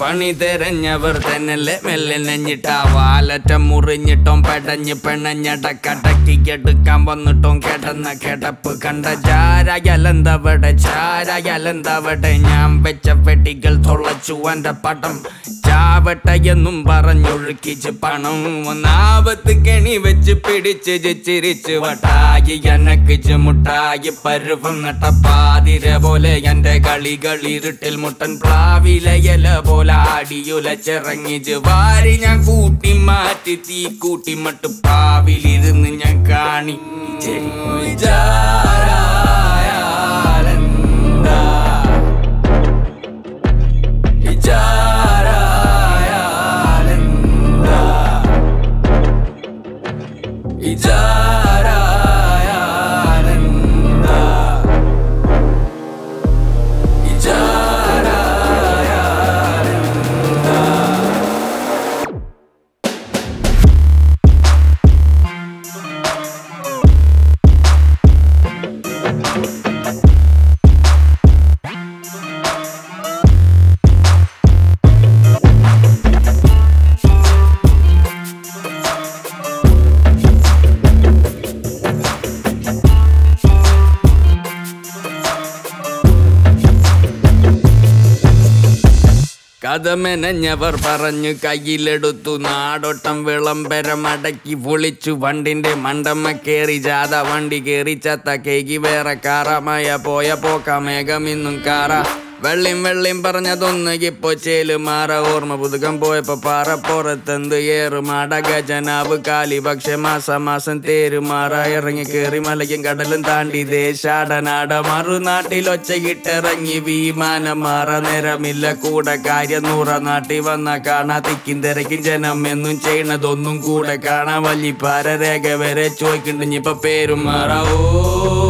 പണി തെരഞ്ഞവർ തന്നെല്ലേ മെല്ലെ നെഞ്ഞിട്ടാ വാലറ്റം മുറിഞ്ഞിട്ടോം പെടഞ്ഞ് പെണ്ണഞ്ഞടക്കടക്കി എടുക്കാൻ വന്നിട്ടോം കേട്ടെന്ന കേട്ടപ്പ് കണ്ട ചാരയലെന്തവിടെ ചാരയലെന്തവിടെ ഞാൻ വെച്ച വെടികൾ തുളച്ചു എന്റെ പടം ചാവട്ടെ എന്നും പറഞ്ഞൊഴുക്കിച്ച് പണം ഒന്നാപത്ത് കെണി വെച്ച് പിടിച്ച് ചിരിച്ച് വട്ടായി എനക്കിച്ച് മുട്ടായി പരുവം നട്ട പാതിര പോലെ എന്റെ കളികളിരുട്ടിൽ മുട്ടൻ പ്ലാവിലെ ഇല പോലെ ആടിയുലച്ചിറങ്ങിച്ച് വാരി ഞാൻ കൂട്ടി മാറ്റി തീ കൂട്ടി മട്ട് പാവിലിരുന്ന് ഞാൻ കാണി കഥമെനഞ്ഞവർ പറഞ്ഞു കയ്യിലെടുത്തു നാടോട്ടം വിളംബരം അടക്കി പൊളിച്ചു വണ്ടിന്റെ മണ്ടമ്മ കേറി ജാഥ വണ്ടി കേറി ചത്ത കേക്ക് വേറെ കാറമായ പോയ പോക്ക മേഘം ഇന്നും കാറ വെള്ളിയും വെള്ളിയും പറഞ്ഞതൊന്ന് ഇപ്പൊ ചേല് മാറ ഓർമ്മ പുതുക്കം പോയപ്പോ പാറപ്പുറത്തെന്ത് ഏറുമാട ഗജനാവ് കാലി പക്ഷെ മാസം മാസം തേരുമാറ ഇറങ്ങി കേറി മലയും കടലും താണ്ടി ദേശാടനാട മറുനാട്ടിൽ ഒച്ചയിട്ടിറങ്ങി വിമാനം മാറ നേരമില്ല കൂടെ കാര്യം നൂറ നാട്ടിൽ വന്ന കാണാ തിക്കും തിരക്കും ജനം എന്നും ചെയ്യണതൊന്നും കൂടെ കാണാൻ വലിയ രേഖ വരെ ചോദിക്കണ്ട് ഇപ്പൊ പേരും മാറ ഓ